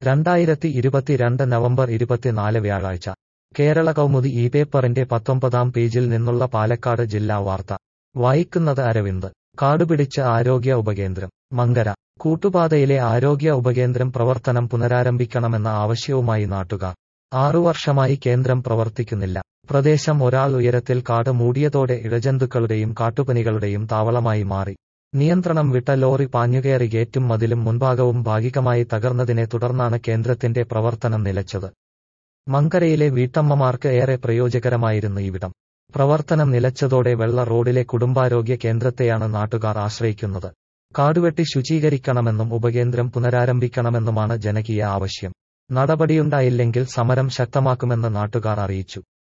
രണ്ടായിരത്തി ഇരുപത്തിരണ്ട് നവംബർ ഇരുപത്തിനാല് വ്യാഴാഴ്ച കേരള കൗമുദി ഈ പേപ്പറിന്റെ പത്തൊമ്പതാം പേജിൽ നിന്നുള്ള പാലക്കാട് ജില്ലാ വാർത്ത വായിക്കുന്നത് അരവിന്ദ് കാടുപിടിച്ച് ആരോഗ്യ ഉപകേന്ദ്രം മങ്കര കൂട്ടുപാതയിലെ ആരോഗ്യ ഉപകേന്ദ്രം പ്രവർത്തനം പുനരാരംഭിക്കണമെന്ന ആവശ്യവുമായി നാട്ടുകാർ ആറു വർഷമായി കേന്ദ്രം പ്രവർത്തിക്കുന്നില്ല പ്രദേശം ഒരാൾ ഉയരത്തിൽ കാട് മൂടിയതോടെ ഇഴജന്തുക്കളുടെയും കാട്ടുപനികളുടെയും താവളമായി മാറി നിയന്ത്രണം വിട്ട ലോറി പാഞ്ഞുകയറി ഗേറ്റും മതിലും മുൻഭാഗവും ഭാഗികമായി തകർന്നതിനെ തുടർന്നാണ് കേന്ദ്രത്തിന്റെ പ്രവർത്തനം നിലച്ചത് മങ്കരയിലെ വീട്ടമ്മമാർക്ക് ഏറെ പ്രയോജകരമായിരുന്നു ഇവിടം പ്രവർത്തനം നിലച്ചതോടെ വെള്ള റോഡിലെ കുടുംബാരോഗ്യ കേന്ദ്രത്തെയാണ് നാട്ടുകാർ ആശ്രയിക്കുന്നത് കാടുവെട്ടി ശുചീകരിക്കണമെന്നും ഉപകേന്ദ്രം പുനരാരംഭിക്കണമെന്നുമാണ് ജനകീയ ആവശ്യം നടപടിയുണ്ടായില്ലെങ്കിൽ സമരം ശക്തമാക്കുമെന്ന് നാട്ടുകാർ അറിയിച്ചു